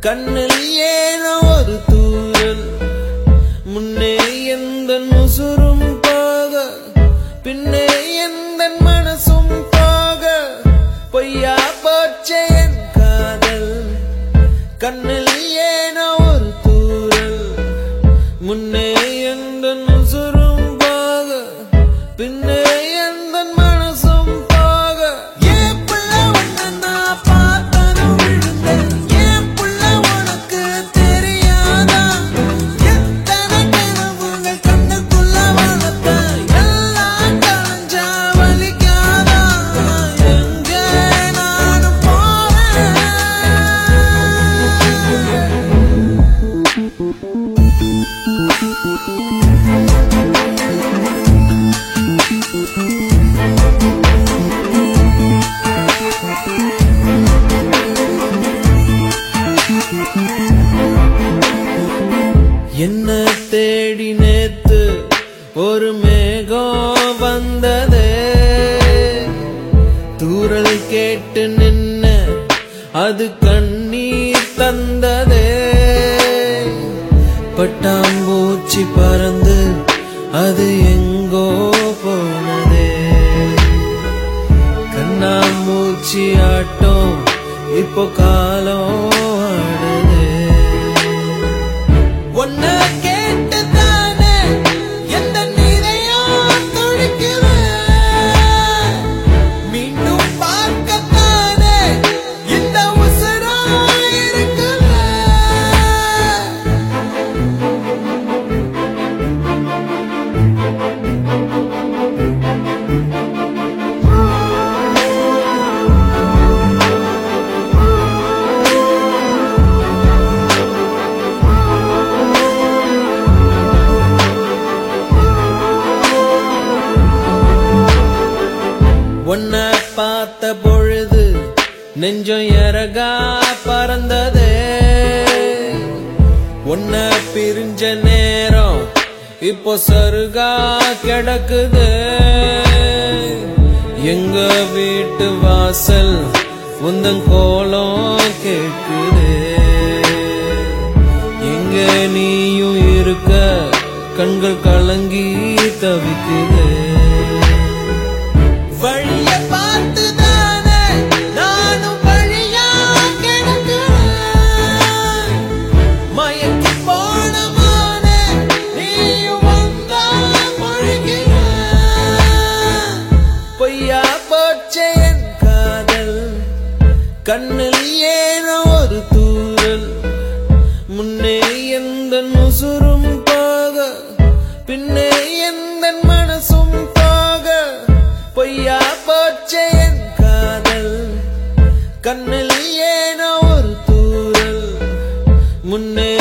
கண்ணில் ஏனோ ஒரு தூரல் முன்னே எந்த உசுரும் போக பின்னே எந்த மனசும் போக பொய்யா போச்சே என் காதல் கண்ணில் ஏனோ ஒரு தூரல் முன்னே எந்த உசுரும் போக பின்னே எந்த மனசும் போக ஏன் புள்ள உன்னை நான் பார்த்ததும் விழுந்தேன் ஏன் புள்ள உனக்கு தெரியாதா எத்தனை கனவுகள் கண்ணுக்குள்ள வளர்த்த எல்லாம் கலைஞ்சா வலிக்காதா எங்கே நானும் போவேன் என்ன தேடி நேத்து ஒரு மேகம் வந்ததே தூரல் கேட்டு நின்ன அது கண்ணீர் தந்ததே பட்டாம்பூச்சி பறந்து அது எங்கோ போனதே கண்ணாமூச்சி ஆட்டம் இப்போ காலம் ஆடுதே ஒன்ன கேட்டு தானே எந்த நீரையும் துடிக்குது மீண்டும் பார்க்கத்தானே இந்த உசுரம் இருக்குது உன்ன பார்த்த பொழுது நெஞ்சம் இறகா பறந்ததே உன்ன பிரிஞ்ச நேரம் இப்போ சருகா கிடக்குது எங்க வீட்டு வாசல் முந்தன் கோலம் கேட்குது எங்க நீயும் இருக்க கண்கள் கலங்கி தவிக்குது வழிய பார்த்து தானே நானும் வழியா கிடக்கிறேன் மயக்கி போன மானே நீயும் வந்தா முழுகிற பொய்யா போச்சே என் காதல் கண்ணில் ஏனோ ஒரு தூரல் முன்னே எந்த உசுரும் போக பின்னே எந்த மனசும் போக பொய்யா போச்சே என் காதல் கண்ணில் ஏனோ ஒரு தூரல் முன்னே